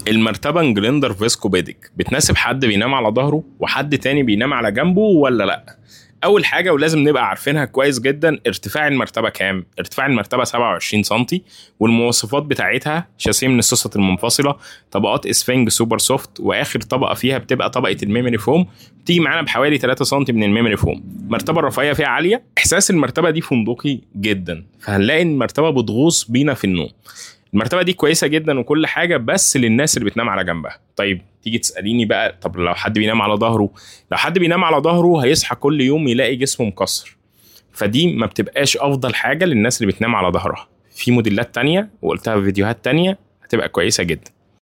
المرتبه انجلندر فيسكو بيدك بتناسب حد بينام على ظهره وحد تاني بينام على جنبه ولا لا اول حاجه ولازم نبقى عارفينها كويس جدا ارتفاع المرتبه كام ارتفاع المرتبه 27 سم والمواصفات بتاعتها شاسيه من السوسه المنفصله طبقات اسفنج سوبر سوفت واخر طبقه فيها بتبقى طبقه الميموري فوم بتيجي معانا بحوالي 3 سم من الميموري فوم المرتبه الرفاهيه فيها عاليه احساس المرتبه دي فندقي جدا فهنلاقي ان المرتبه بتغوص بينا في النوم المرتبه دي كويسه جدا وكل حاجه بس للناس اللي بتنام على جنبها طيب تيجي تساليني بقى طب لو حد بينام على ظهره لو حد بينام على ظهره هيصحى كل يوم يلاقي جسمه مكسر فدي ما بتبقاش افضل حاجه للناس اللي بتنام على ظهرها في موديلات تانية وقلتها في فيديوهات تانية هتبقى كويسه جدا